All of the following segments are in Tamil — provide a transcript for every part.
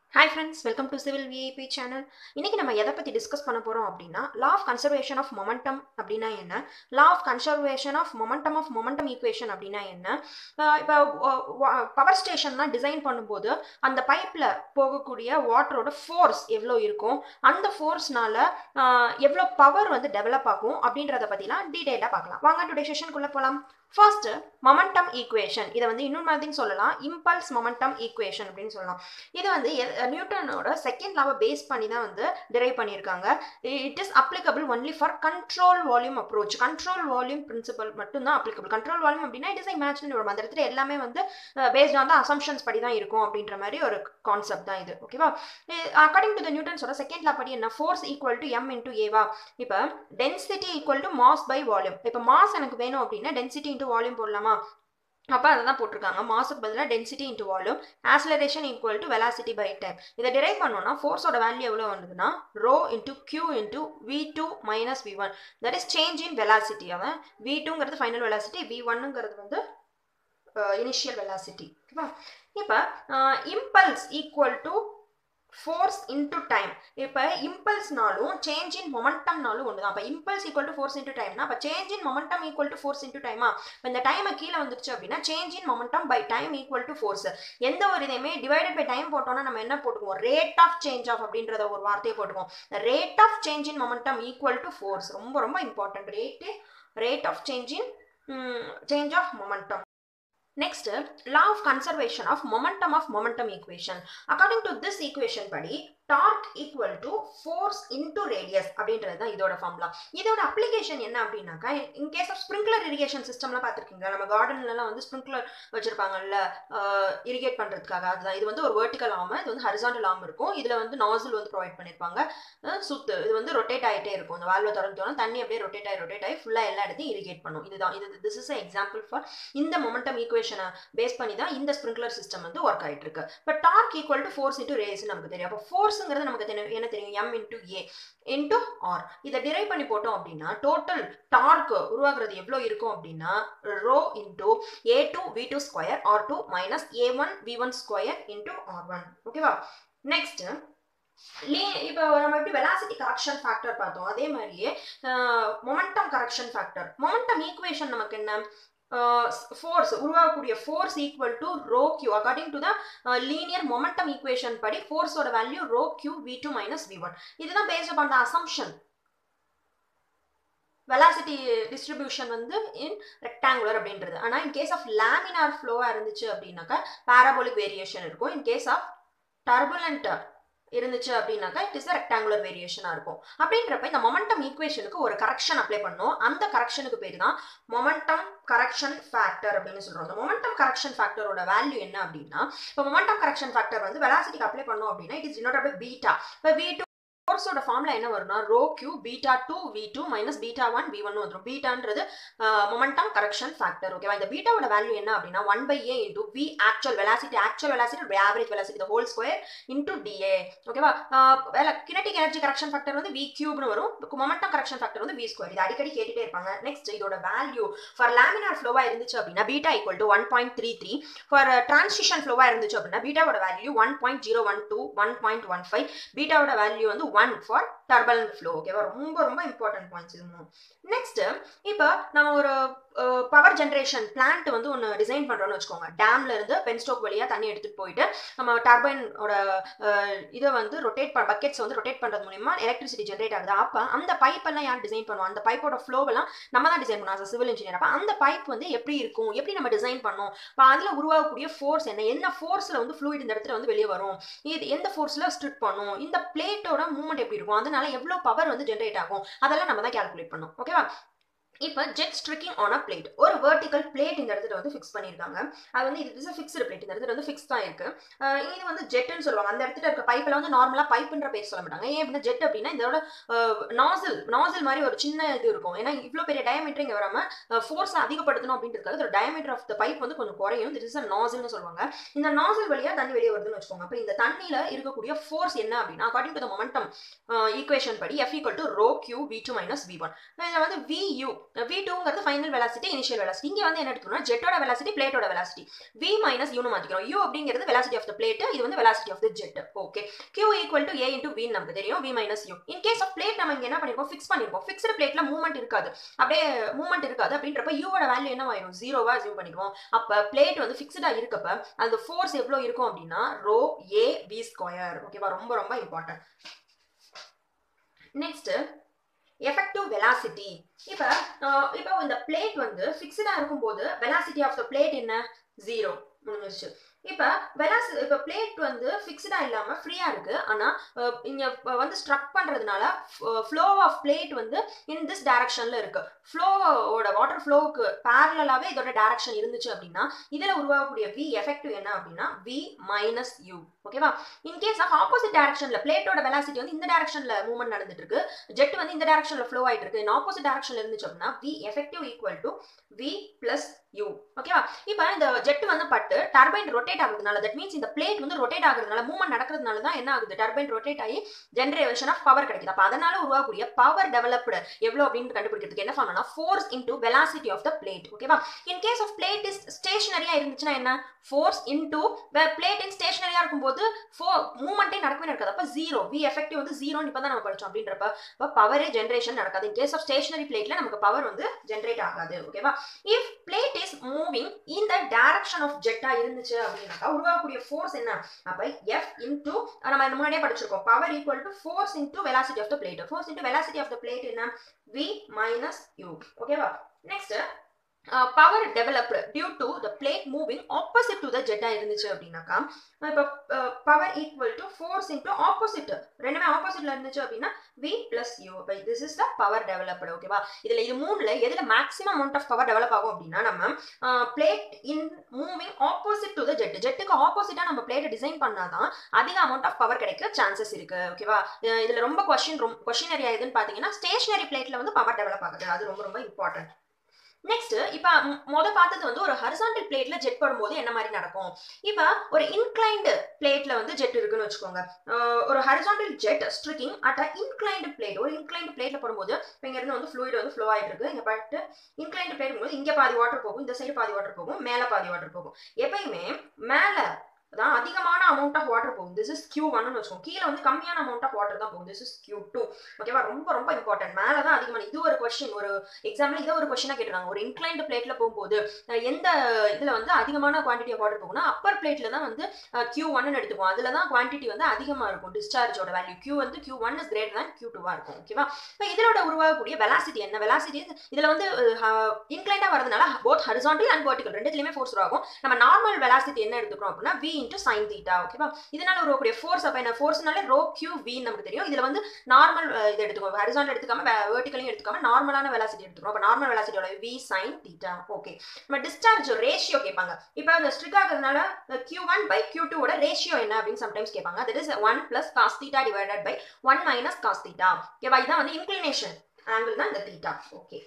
Hi friends welcome to civil VIP channel இன்னைக்கு நம்ம எதை பற்றி டிஸ்கஸ் பண்ண போகிறோம் அப்படின்னா law of conservation of momentum அப்படின்னா என்ன law of conservation of momentum of momentum equation அப்படின்னா என்ன இப்போ பவர் ஸ்டேஷன்லாம் டிசைன் பண்ணும்போது அந்த பைப்பில் போகக்கூடிய வாட்டரோட ஃபோர்ஸ் எவ்வளோ இருக்கும் அந்த ஃபோர்ஸ்னால எவ்வளோ பவர் வந்து டெவலப் ஆகும் அப்படின்றத பற்றிலாம் டீட்டெயிலாக பார்க்கலாம் வாங்க டுடே செஷனுக்குள்ளே போகலாம் ஃபர்ஸ்ட் மொமெண்டம் ஈக்குவேஷன் இதை வந்து இன்னொரு மாதிரி சொல்லலாம் இம்பல்ஸ் மொமெண்டம் ஈக்குவேஷன் அப்படின்னு சொல்லலாம் இது வந்து நியூட்டனோட செகண்ட் லாவை பேஸ் பண்ணி தான் வந்து டிரைவ் பண்ணியிருக்காங்க it is applicable only for control volume approach control volume principle மட்டும்தான் அப்ளிகபிள் கண்ட்ரோல் வால்யூம் அப்படின்னா இட் இஸ் இமேஜினரி ஒரு அந்த இடத்துல எல்லாமே வந்து பேஸ்ட் ஆன் த அசம்ஷன்ஸ் படி தான் இருக்கும் அப்படின்ற மாதிரி ஒரு கான்செப்ட் தான் இது ஓகேவா அக்கார்டிங் டு த நியூட்டன்ஸோட செகண்ட் லா படி என்ன force equal to M into ஏவா இப்போ density equal to mass by volume இப்போ மாஸ் எனக்கு வேணும் அப்படின்னா டென்சிட்டி இன்டூ வால்யூம் போடலாமா அப்போ அதை தான் போட்டிருக்காங்க மாசுக்கு பதிலாக density into volume acceleration equal to velocity by time இதை டிரைவ் பண்ணோம்னா ஃபோர்ஸோட வேல்யூ எவ்வளோ வந்ததுன்னா rho into Q into V two minus V one that is change in velocity அவன் வி டூங்கிறது ஃபைனல் வெலாசிட்டி வி ஒன்னுங்கிறது வந்து இனிஷியல் வெலாசிட்டி ஓகேவா இப்போ impulse equal to force into time இப்போ இம்பல்ஸ்னாலும் சேஞ்ச் இன் மொமெண்டம்னாலும் ஒன்று தான் அப்போ impulse equal to force into டைம்னா அப்போ change in momentum equal to force into டைமா இப்போ இந்த டைமை கீழே வந்துருச்சு அப்படின்னா change in momentum by time equal to force எந்த ஒரு இதையுமே டிவைடட் பை டைம் போட்டோம்னா நம்ம என்ன போட்டுக்குவோம் ரேட் ஆஃப் சேஞ்ச் ஆஃப் அப்படின்றத ஒரு வார்த்தையை போட்டுக்குவோம் rate of change in momentum equal to force ரொம்ப ரொம்ப important rate rate of change in change of momentum Next, law of conservation of momentum of momentum equation. According to this equation படி torque equal to force into radius அப்படின்றது தான் இதோட ஃபார்முலா இதோட அப்ளிகேஷன் என்ன அப்படின்னாக்கா in case of sprinkler irrigation சிஸ்டம்லாம் பார்த்துருக்கீங்களா நம்ம கார்டன்லலாம் வந்து ஸ்ப்ரிங்க்லர் வச்சிருப்பாங்கல்ல இரிகேட் பண்ணுறதுக்காக அதுதான் இது வந்து ஒரு வெர்டிக்கல் ஆம் இது வந்து ஹரிசாண்டல் ஆம் இருக்கும் இதில் வந்து நாசில் வந்து ப்ரொவைட் பண்ணியிருப்பாங்க சுத்து இது வந்து ரொட்டேட் ஆகிட்டே இருக்கும் இந்த வால்வை திறந்தோன்னா தண்ணி அப்படியே ரொட்டேட் ஆகி ரொட்டேட் ஆகி ஃபுல்லாக எல்லா இடத்தையும் இரிகேட் பண்ணும் இதுதான் இது திஸ் இஸ் எக்ஸாம்பிள் ஃபார் இந்த மொமெண்டம் ஈக்குவேஷனை பேஸ் பண்ணி தான் இந்த ஸ்ப்ரிங்க்லர் சிஸ்டம் வந்து ஒர்க் ஆகிட்டு இருக்கு இப்போ torque equal to force into race நமக்கு தெரியும் அப்போ ஃபோர்ஸுங்கிறது நமக்கு தெரியும் என்ன தெரியும் M into A into R இதை டிரைவ் பண்ணி போட்டோம் அப்படின்னா டோட்டல் டார்க் உருவாகிறது எவ்வளோ இருக்கும் அப்படின்னா rho into A two V two square R two minus A one V one square into R one ஓகேவா நெக்ஸ்ட் இப்போ நம்ம எப்படி வெலாசிட்டி கரெக்ஷன் ஃபேக்டர் பார்த்தோம் அதே மாதிரியே momentum correction factor momentum equation நமக்கு என்ன ஃபோர்ஸ் உருவாகக்கூடிய force equal to rho Q according to the linear momentum equation படி ஃபோர்ஸோட value rho Q V two minus V one இதுதான் based upon the assumption velocity distribution வந்து இன் ரெக்டாங்குலர் அப்படின்றது ஆனால் இன் கேஸ் ஆஃப் லேமினார் ஃப்ளோவாக இருந்துச்சு அப்படின்னாக்கா பேராபோலிக் வேரியேஷன் இருக்கும் இன் கேஸ் ஆஃப் டர்புலண்ட் இருந்துச்சு அப்படின்னாக்கா இட் இஸ் ரெக்டாங்குலர் வேரியேஷனாக இருக்கும் அப்படின்றப்ப இந்த மொமெண்டம் ஈக்குவேஷனுக்கு ஒரு கரெக்ஷன் அப்ளை பண்ணோம் அந்த கரெக்ஷனுக்கு பேர் தான் மொமெண்டம் கரெக்ஷன் ஃபேக்டர் அப்படின்னு சொல்கிறோம் இந்த மொமெண்டம் கரெக்ஷன் ஃபேக்டரோட வேல்யூ என்ன அப்படின்னா இப்போ மொமெண்டம் கரெக்ஷன் ஃபேக்டர் வந்து வெலாசிட்டிக்கு அப்ளை பண்ணோம் அப்படின்னா இட் இஸ் இன்னொரு பீட்டா இப்போ வி டூ ஃபோர்ஸோட ஃபார்ம்ல என்ன வரும்னா rho Q beta two V two minus beta one V one வந்துடும் பீட்டான்றது மொமெண்டம் கரெக்ஷன் ஃபேக்டர் ஓகேவா இந்த பீட்டாவோட வேல்யூ என்ன அப்படின்னா one by A into V actual velocity actual velocity average velocity whole square into DA ஓகேவா வேலை கினட்டிக் எனர்ஜி கரெக்ஷன் ஃபேக்டர் வந்து வி கியூப்னு வரும் மொமெண்டம் கரெக்ஷன் ஃபேக்டர் வந்து வி ஸ்கொயர் இது அடிக்கடி கேட்டுட்டே இருப்பாங்க நெக்ஸ்ட் இதோட வேல்யூ ஃபார் லேமினார் ஃப்ளோவா இருந்துச்சு அப்படின்னா beta equal to one point three three for transition ஃப்ளோவா இருந்துச்சு அப்படின்னா பீட்டாவோட value one point zero one two one point one five பீட்டாவோட வேல்யூ வந்து ஒன் ஃபார் டர்பலன்ட் ஃப்ளோ ஓகேவா ரொம்ப ரொம்ப இம்பார்ட்டன்ட் பாயிண்ட்ஸ் இது நெக்ஸ்ட் இப்போ நம்ம ஒரு பவர் ஜென்ரேஷன் பிளான்ட் வந்து ஒன்று டிசைன் பண்ணுறோம்னு வச்சுக்கோங்க டேம்ல இருந்து பென்ஸ்டோக் வழியாக தண்ணி எடுத்துகிட்டு போயிட்டு நம்ம டர்பைனோட இதை வந்து ரொட்டேட் பண்ண பக்கெட்ஸ் வந்து ரொட்டேட் பண்ணுறது மூலியமா எலக்ட்ரிசிட்டி ஜென்ரேட் ஆகுது அப்போ அந்த பைப்பெல்லாம் யார் டிசைன் பண்ணுவோம் அந்த பைப்போட ஃப்ளோவெல்லாம் நம்ம தான் டிசைன் பண்ணுவோம் அஸ் சிவில் இன்ஜினியர் அப்போ அந்த பைப் வந்து எப்படி இருக்கும் எப்படி நம்ம டிசைன் பண்ணோம் இப்போ அதில் உருவாகக்கூடிய ஃபோர்ஸ் என்ன என்ன ஃபோர்ஸில் வந்து ஃப்ளூயிட் இந்த இடத்துல வந்து வெளியே வரும் இது எந்த ஃபோர்ஸில் ஸ்ட்ரிட் பண்ணும் இந்த பிளேட்டோட மூவ்மெண்ட் எப்படி இருக்கும் அதனால எவ்வளோ பவர் வந்து ஜென்ரேட் ஆகும் அதெல்லாம் நம்ம தான் கேல்குலேட் பண்ணோம் ஓகேவா இப்போ jet striking on a plate ஒரு வெர்டிக்கல் பிளேட் இந்த இடத்துல வந்து ஃபிக்ஸ் பண்ணியிருக்காங்க அது வந்து இது இஸ் ஃபிக்ஸ்டு பிளேட் இந்த இடத்துல வந்து ஃபிக்ஸ் தான் இருக்கு இது வந்து ஜெட்டுன்னு சொல்லுவாங்க அந்த இடத்துல இருக்க பைப்பில் வந்து நார்மலாக பைப்புன்ற பேர் சொல்ல மாட்டாங்க ஏன் அப்படின்னா ஜெட் அப்படின்னா இதோட நாசில் நாசில் மாதிரி ஒரு சின்ன இது இருக்கும் ஏன்னா இவ்வளோ பெரிய டயமீட்டர் இங்கே வராமல் ஃபோர்ஸ் அதிகப்படுத்தணும் அப்படின்றதுக்காக இதோட டயமீட்டர் ஆஃப் த பைப் வந்து கொஞ்சம் குறையும் திஸ் இஸ் அ நாசில்னு சொல்லுவாங்க இந்த நாசில் வழியாக தண்ணி வெளியே வருதுன்னு வச்சுக்கோங்க அப்போ இந்த தண்ணியில் இருக்கக்கூடிய ஃபோர்ஸ் என்ன அப்படின்னா according to the momentum equation படி F equal to rho Q V two minus V one இதில் வந்து வி யூ வி டூங்கிறது ஃபைனல் வெலாசிட்டி இனிஷியல் வெலாசிட்டி இங்கே வந்து என்ன எடுத்துக்கணும் ஜெட்டோட வெலாசிட்டி பிளேட்டோட வெலாசிட்டி வி மைனஸ் யூனு மாற்றிக்கிறோம் யூ அப்படிங்கிறது வெலாசிட்டி ஆஃப் த பிளேட் இது வந்து velocity of the jet okay Q equal to A into V நமக்கு தெரியும் V minus U in case of plate நம்ம இங்கே என்ன பண்ணிருக்கோம் ஃபிக்ஸ் பண்ணிருக்கோம் ஃபிக்ஸ்டு பிளேட்ல மூவ்மெண்ட் இருக்காது அப்படியே மூவ்மெண்ட் இருக்காது அப்படின்றப்ப யூவோட வேல்யூ என்ன ஆயிரும் ஜீரோவா அசியூம் பண்ணிக்குவோம் அப்போ பிளேட் வந்து ஃபிக்ஸ்டா இருக்கப்ப அந்த ஃபோர்ஸ் எவ்வளோ இருக்கும் அப்படின்னா ரோ ஏ வி ஸ்கொயர் ஓகேவா ரொம்ப ரொம்ப இம்பார்ட்டன்ட் நெக்ஸ்ட் எஃபெக்டிவ் வெலாசிட்டி இப்போ இப்போ இந்த பிளேட் வந்து ஃபிக்ஸ்டாக இருக்கும்போது வெலாசிட்டி ஆஃப் த பிளேட் என்ன ஜீரோ முடிஞ்சிருச்சு இப்போ வெலாசி இப்போ பிளேட் வந்து ஃபிக்ஸ்டாக இல்லாமல் ஃப்ரீயாக இருக்குது ஆனால் இங்கே வந்து ஸ்ட்ரக் பண்ணுறதுனால ஃப்ளோ ஆஃப் பிளேட் வந்து இன் திஸ் டைரக்ஷனில் இருக்குது ஃப்ளோவோட வாட்டர் ஃப்ளோவுக்கு பேரலாகவே இதோட டைரக்ஷன் இருந்துச்சு அப்படின்னா இதில் உருவாகக்கூடிய வி எஃபெக்டிவ் என்ன அப்படின்னா வி மைனஸ் யூ ஓகேவா இன் கேஸ் ஆஃப் ஆப்போசிட் டைரக்ஷனில் பிளேட்டோட வெலாசிட்டி வந்து இந்த டைரக்ஷனில் மூவ்மெண்ட் நடந்துட்டு இருக்கு ஜெட் வந்து இந்த டைரக்ஷனில் ஃப்ளோ ஆகிட்டு இருக்கு இன் ஆப்போசிட் டைரக்ஷனில் இருந்துச்சு அப்படின்னா V effective equal to V plus U ஓகேவா இப்போ இந்த ஜெட் வந்து பட்டு டர்பைன் ரொட்டேட் ஆகுறதுனால தட் மீன்ஸ் இந்த பிளேட் வந்து ரொட்டேட் ஆகுறதுனால மூவ்மெண்ட் நடக்கிறதுனால தான் என்ன ஆகுது டர்பைன் ரொட்டேட் ஆகி ஜென்ரேஷன் ஆஃப் பவர் கிடைக்குது அப்போ அதனால உருவாகக்கூடிய பவர் டெவலப்டு எவ்வளோ அப்படின்னு கண்டுபிடிக்கிறதுக்கு என்ன பண்ணணும்னா force into velocity of the plate ஓகேவா in case of plate is ஸ்டேஷனரியா இருந்துச்சுன்னா என்ன ஃபோர்ஸ் இன்டூ பிளேட் இன் ஸ்டேஷனரியா இருக்கும்போது ஃபோ மூவ்மெண்ட்டே நடக்கவே நடக்காது அப்போ ஜீரோ வி எஃபெக்டிவ் வந்து ஜீரோன்னு இப்போ தான் நம்ம படிச்சோம் அப்படின்றப்ப இப்போ பவரே ஜென்ரேஷன் நடக்காது இன் கேஸ் ஆஃப் ஸ்டேஷனரி பிளேட்ல நமக்கு பவர் வந்து ஜென்ரேட் ஆகாது ஓகேவா இஃப் பிளேட் இஸ் மூவிங் இந்த டைரக்ஷன் ஆஃப் ஜெட்டா இருந்துச்சு அப்படின்னாக்கா உருவாகக்கூடிய ஃபோர்ஸ் என்ன அப்ப எஃப் இன்டூ நம்ம முன்னாடியே படிச்சிருக்கோம் power equal to force into velocity of the plate force into velocity of the plate என்ன வி மைனஸ் யூ ஓகேவா next power developed due to the plate moving opposite to the ஜெட்டா இருந்துச்சு அப்படின்னாக்கா இப்போ power equal to force into opposite ரெண்டுமே ஆப்போசிட்ல இருந்துச்சு அப்படின்னா வி பிளஸ் யூ இப்போ this is the power developed ஓகேவா இதுல இது மூணுல எதுல maximum amount of power develop ஆகும் அப்படின்னா நம்ம plate in moving opposite to the jet ஜெட்டுக்கு ஆப்போசிட்டா நம்ம பிளேட்டை டிசைன் பண்ணாதான் அதிக அமௌண்ட் ஆஃப் பவர் கிடைக்க சான்சஸ் இருக்கு ஓகேவா இதுல ரொம்ப கொஸ்டின் ரொம்ப கொஸ்டின் ஏரியா எதுன்னு பாத்தீங்கன்னா ஸ்டேஷனரி பிளேட்ல வந்து பவர் டெவலப் ஆகுது அது ரொம்ப ரொம்ப இம்பார்ட்டன்ட் நெக்ஸ்ட் இப்போ முத பார்த்தது வந்து ஒரு ஹரிசாண்டல் பிளேட்ல ஜெட் படும்போது என்ன மாதிரி நடக்கும் இப்போ ஒரு இன்க்ளைன்டு பிளேட்ல வந்து ஜெட் இருக்குன்னு வச்சுக்கோங்க ஒரு horizontal jet striking at a inclined plate ஒரு இன்க்ளைன்டு பிளேட்ல போடும்போது இப்போ இங்க இருந்து வந்து ஃப்ளூயிட் வந்து ஃப்ளோ ஆயிட்டு இருக்கு இங்க பட்டு இன்க்ளைன்டு பிளேட் போது இங்க பாதி வாட்டர் போகும் இந்த சைடு பாதி வாட்டர் போகும் மேல பாதி வாட்டர் போகும் எப்பயுமே மேல தான் அதிகமான அமௌண்ட் ஆஃப் வாட்டர் போகும் திஸ் இஸ் கியூ ஒன்னு வச்சுக்கோங்க கீழே வந்து கம்மியான அமௌண்ட் ஆஃப் வாட்டர் தான் போகும் திஸ் இஸ் கியூ டூ ஓகேவா ரொம்ப ரொம்ப இம்பார்ட்டன்ட் மேலே தான் அதிகமான இது ஒரு கொஸ்டின் ஒரு எக்ஸாம்பிள் இதை ஒரு கொஸ்டினாக கேட்டுருக்காங்க ஒரு இன்க்ளைன்டு பிளேட்ல போகும்போது எந்த இதில் வந்து அதிகமான குவான்டிட்டி ஆஃப் வாட்டர் போகும்னா அப்பர் பிளேட்ல தான் வந்து கியூ ஒன்னு எடுத்துக்கும் அதில் தான் குவான்டிட்டி வந்து அதிகமாக இருக்கும் டிஸ்சார்ஜோட வேல்யூ கியூ வந்து கியூ ஒன் இஸ் கிரேட் தான் கியூ டூவாக இருக்கும் ஓகேவா இப்போ இதோட உருவாகக்கூடிய வெலாசிட்டி என்ன வெலாசிட்டி இதில் வந்து இன்க்ளைண்டாக வரதுனால போத் ஹரிசாண்டல் அண்ட் வெர்டிகல் ரெண்டுத்துலையுமே ஃபோர்ஸ் ஆகும் நம்ம நார்மல் வெலாசிட்டி என்ன எடுத்துக்கிறோம் அப்படின்னா வி இன்ட்டு சைன் தீட்டா ஓகேவா இதனால உருவக்கூடிய ஃபோர்ஸ் அப்போ என்ன ஃபோர்ஸ்னால ரோ கியூ வின்னு நமக்கு தெரியும் இதுல வந்து நார்மல் இது எடுத்துக்கோ ஹரிசாண்டல் எடுத்துக்காம வெர்டிகலையும் எடுத்துக்காம நார்மலான வெலாசிட்டி எடுத்துக்கணும் அப்போ நார்மல் வெலாசிட்டியோட வி சைன் தீட்டா ஓகே நம்ம டிஸ்சார்ஜ் ரேஷியோ கேட்பாங்க இப்போ அந்த ஸ்ட்ரிக் ஆகுறதுனால கியூ ஒன் பை கியூ டூவோட ரேஷியோ என்ன அப்படின்னு சம்டைம்ஸ் கேட்பாங்க that is one plus cos theta divided by one minus cos theta ஓகேவா இதான் வந்து இன்க்ளினேஷன் ஆங்கிள் தான் இந்த தீட்டா ஓகே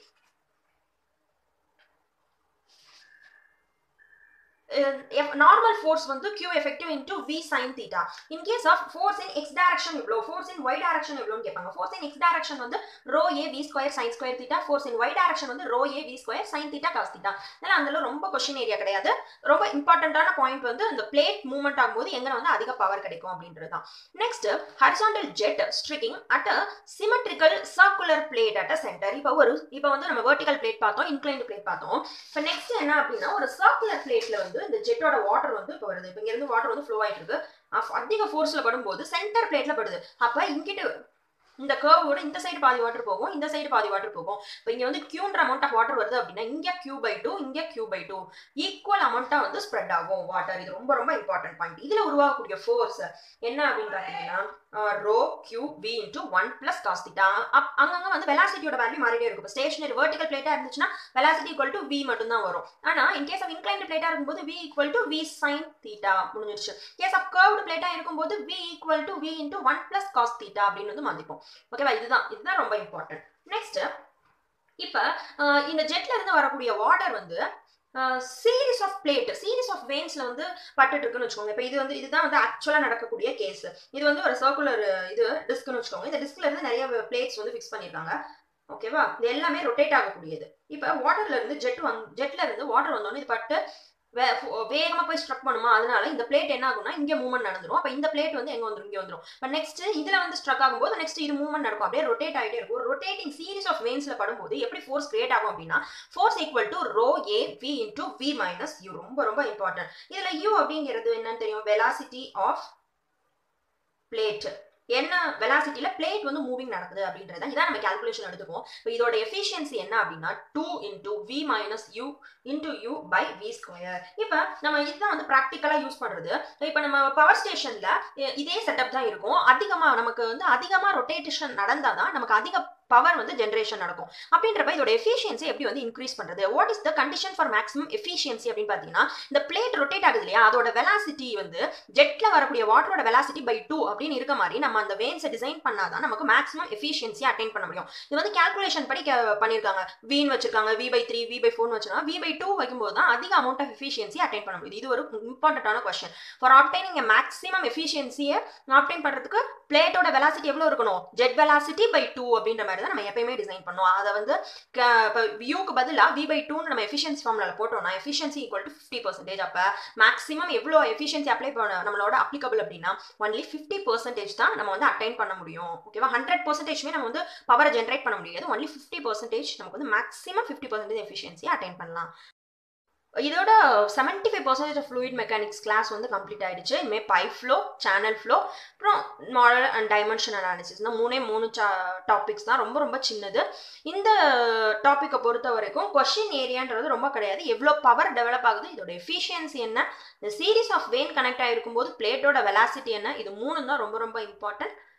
நார்மல் ஃபோர்ஸ் வந்து Q effective into V sine theta in case of force in X direction எவ்வளோ ஃபோர்ஸ் இன் ஒய் டைரக்ஷன் எவ்வளோன்னு கேட்பாங்க ஃபோர்ஸ் இன் எக்ஸ் டைரக்ஷன் வந்து rho A V square sine square theta force in Y direction வந்து rho A V square sine theta cos theta இதெல்லாம் அதில் ரொம்ப கொஸ்டின் ஏரியா கிடையாது ரொம்ப இம்பார்ட்டண்ட்டான பாயிண்ட் வந்து அந்த பிளேட் மூவ்மெண்ட் ஆகும்போது எங்கே வந்து அதிக பவர் கிடைக்கும் அப்படின்றது தான் next horizontal jet striking at a symmetrical circular plate at a centre இப்போ ஒரு இப்போ வந்து நம்ம வெர்டிகல் பிளேட் பார்த்தோம் இன்க்ளைண்ட் பிளேட் பார்த்தோம் இப்போ நெக்ஸ்ட் என்ன அப்படின்னா ஒரு சர்க்குலர் பிளேட்ல வந்து இந்த ஜெட்டோட வாட்டர் வந்து இப்போ வருது இப்போ இங்க இருந்து வாட்டர் வந்து ஃப்ளோ ஆயிட்டு இருக்கு அதிக ஃபோர்ஸ்ல படும்போது சென்டர் பிளேட்ல படுது அப்ப இங்கிட்டு இந்த கர்வோட இந்த சைடு பாதி வாட்டர் போகும் இந்த சைடு பாதி வாட்டர் போகும் இப்போ இங்க வந்து கியூன்ற அமௌண்ட் ஆஃப் வாட்டர் வருது அப்படின்னா இங்க கியூ பை டூ இங்க கியூ பை டூ ஈக்குவல் அமௌண்ட்டா வந்து ஸ்ப்ரெட் ஆகும் வாட்டர் இது ரொம்ப ரொம்ப இம்பார்ட்டன்ட் பாயிண்ட் இதுல உருவாகக்கூடிய ஃபோர்ஸ் என்ன அப்படின்னு பாத்தீங்கன்னா rho Q V into one plus cos theta up அங்கங்க வந்து வெலாசிட்டியோட வேல்யூ மாறிட்டே இருக்கும் இப்போ ஸ்டேஷனரி வெர்டிகல் பிளேட்டா இருந்துச்சுன்னா வெலாசிட்டி ஈக்குவல் டு வி மட்டும் தான் வரும் ஆனா இன் கேஸ் ஆஃப் இன்க்ளைண்ட் பிளேட்டா இருக்கும்போது V equal to V sine theta முடிஞ்சிருச்சு கேஸ் ஆஃப் கர்வ்டு பிளேட்டா இருக்கும்போது V equal to V into one plus cos theta அப்படின்னு வந்து மாத்திப்போம் ஓகேவா இதுதான் இதுதான் ரொம்ப இம்பார்ட்டன்ட் நெக்ஸ்ட் இப்போ இந்த ஜெட்ல இருந்து வரக்கூடிய வாட்டர் வந்து series of plate series of வெயின்ஸ்ல வந்து பட்டுட்டு இருக்குன்னு வச்சுக்கோங்க இப்போ இது வந்து இதுதான் வந்து ஆக்சுவலா நடக்கக்கூடிய கேஸ் இது வந்து ஒரு சர்க்குலர் இது டிஸ்க்னு வச்சுக்கோங்க இந்த டிஸ்க்ல இருந்து நிறைய பிளேட்ஸ் வந்து ஃபிக்ஸ் பண்ணிருக்காங்க ஓகேவா இது எல்லாமே ரொட்டேட் ஆகக்கூடியது இப்போ வாட்டர்ல இருந்து ஜெட் வந் ஜெட்ல இருந்து வாட்டர் வந்தோடனே இது பட்டு வே வேகமாக போய் ஸ்ட்ரக் பண்ணுமா அதனால இந்த பிளேட் என்ன ஆகும்னா இங்கே மூவ்மெண்ட் நடந்துரும் அப்போ இந்த பிளேட் வந்து எங்கே வந்துரும் இங்கே வந்துரும் இப்போ நெக்ஸ்ட் இதில் வந்து ஸ்ட்ரக் ஆகும்போது நெக்ஸ்ட் இது மூவ்மெண்ட் நடக்கும் அப்படியே ரொட்டேட் ஆகிட்டே இருக்கும் ஒரு ரொட்டேட்டிங் சீரிஸ் ஆஃப் வெயின்ஸில் படும்போது எப்படி ஃபோர்ஸ் கிரியேட் ஆகும் அப்படின்னா force equal to rho A V into V minus U ரொம்ப ரொம்ப இம்பார்ட்டன்ட் இதில் யூ அப்படிங்கிறது என்னன்னு தெரியும் வெலாசிட்டி ஆஃப் பிளேட் என்ன வெலாசிட்டியில பிளேட் வந்து மூவிங் நடக்குது அப்படின்றத இதான் நம்ம கால்குலேஷன் எடுத்துப்போம் இப்போ இதோட எஃபிஷியன்சி என்ன அப்படின்னா two into V minus U into U by V square இப்போ நம்ம இதுதான் வந்து ப்ராக்டிக்கலாக யூஸ் பண்ணுறது இப்போ நம்ம பவர் ஸ்டேஷனில் இதே செட்டப் தான் இருக்கும் அதிகமாக நமக்கு வந்து அதிகமாக ரொட்டேஷன் நடந்தால் தான் நமக்கு அதிக பவர் வந்து ஜென்ரேஷன் நடக்கும் அப்படின்றப்ப இதோட எஃபிஷியன்சி எப்படி வந்து இன்க்ரீஸ் பண்றது what is the condition for maximum efficiency அப்படின்னு பார்த்தீங்கன்னா இந்த பிளேட் ரொட்டேட் ஆகுது இல்லையா அதோட வெலாசிட்டி வந்து ஜெட்ல வரக்கூடிய வாட்டரோட வெலாசிட்டி பை டூ அப்படின்னு இருக்க மாதிரி நம்ம அந்த வேன்ஸை டிசைன் பண்ணாதான் நமக்கு மேக்ஸிமம் எஃபிஷியன்சி அட்டைன் பண்ண முடியும் இது வந்து கால்குலேஷன் படி பண்ணியிருக்காங்க வீன் வச்சிருக்காங்க V by three V by four வச்சிருக்காங்க வி பை டூ வைக்கும்போது தான் அதிக அமௌண்ட் ஆஃப் எஃபிஷியன்சி அட்டைன் பண்ண முடியுது இது ஒரு இம்பார்ட்டன்டான கொஸ்டின் ஃபார் ஆப்டைனிங் மேக்ஸிமம் எஃபிஷியன்சியை ஆப்டைன் பண்ணுறதுக்கு பிளேட்டோட வெலாசிட்டி எவ்வளோ இருக்கணும் ஜெட் வெலாசிட்டி பை டூ அப்படின்ற மாதிரி தான் நம்ம எப்பயுமே டிசைன் பண்ணுவோம் அதை வந்து இப்போ வியூக்கு பதிலாக வி பை டூன்னு நம்ம எஃபிஷியன்சி ஃபார்மில் போட்டோம்னா efficiency equal to fifty percentage அப்போ மேக்ஸிமம் எவ்வளோ எஃபிஷியன்சி அப்ளை பண்ண நம்மளோட அப்ளிகபிள் அப்படின்னா ஒன்லி ஃபிஃப்டி பர்சன்டேஜ் தான் நம்ம வந்து அட்டைன் பண்ண முடியும் ஓகேவா ஹண்ட்ரட் பர்சன்டேஜ்மே நம்ம வந்து பவரை ஜென்ரேட் பண்ண முடியாது ஒன்லி ஃபிஃப்டி பர்சன்டேஜ் நமக்கு வந்து maximum fifty percentage efficiency attain பண்ணலாம் இதோட seventy five percentage of fluid mechanics class வந்து கம்ப்ளீட் ஆயிடுச்சு இனிமேல் பைப் ஃப்ளோ சேனல் ஃப்ளோ அப்புறம் மாடல் அண்ட் டைமென்ஷன் அனாலிசிஸ் இந்த மூணே மூணு டாபிக்ஸ் தான் ரொம்ப ரொம்ப சின்னது இந்த டாப்பிக்கை பொறுத்த வரைக்கும் கொஷின் ஏரியான்றது ரொம்ப கிடையாது எவ்வளோ பவர் டெவலப் ஆகுது இதோட எஃபிஷியன்சி என்ன இந்த சீரீஸ் ஆஃப் வெயின் கனெக்ட் ஆகிருக்கும் போது பிளேட்டோட வெலாசிட்டி என்ன இது மூணு தான் ரொம்ப ரொம்ப இம்பார்ட்டன்ட்